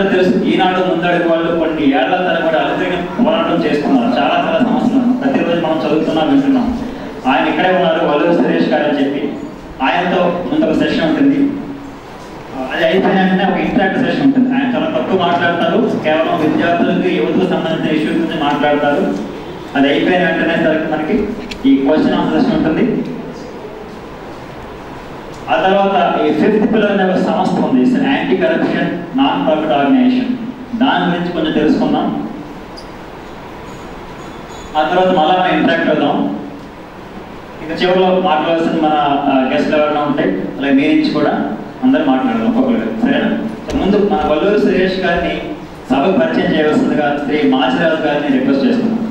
తెలుసు ఈనాడు ముందడుగు వాళ్ళు కొన్ని ఏళ్ల తరబడి అలసైన పోరాటం చేస్తున్నారు చాలా చాలా సమస్యలు ప్రతిరోజు మనం చదువుతున్నాం వింటున్నాం ఆయన ఇక్కడే ఉన్నారు వల్లూరు సురేష్ గారు అని చెప్పి ఆయనతో ముందు ఒక సెషన్ ఉంటుంది అది అయిపోయిన వెంటనే ఒక ఇంటరాక్ట్ సెషన్ ఉంటుంది ఆయన చాలా తక్కువ మాట్లాడతారు కేవలం విద్యార్థులకు యువతకు సంబంధించిన ఇష్యూస్ గురించి మాట్లాడతారు అది అయిపోయిన వెంటనే సరికి మనకి ఈ క్వశ్చన్ ఆన్సర్ సెషన్ ఉంటుంది ఆ తర్వాత ఈ ఫిఫ్త్ పిల్లర్ అనే ఒక సంస్థ ఉంది anti corruption non profit organisation దాని గురించి కొంచెం తెలుసుకుందాం ఆ తర్వాత మళ్ళా మనం ఇంటరాక్ట్ అవుదాం ఇక చివరిలో మాట్లాడాల్సిన మన గెస్ట్లు ఎవరైనా ఉంటే అలాగే మీ నుంచి కూడా అందరూ మాట్లాడదాం ఒక్కొక్కరు సరేనా సో ముందు మన వల్లూరు సురేష్ గారిని సభకు పరిచయం చేయవలసిందిగా శ్రీ మాచిరాజు గారిని రిక్వెస్ట్ చేస్తున్నాం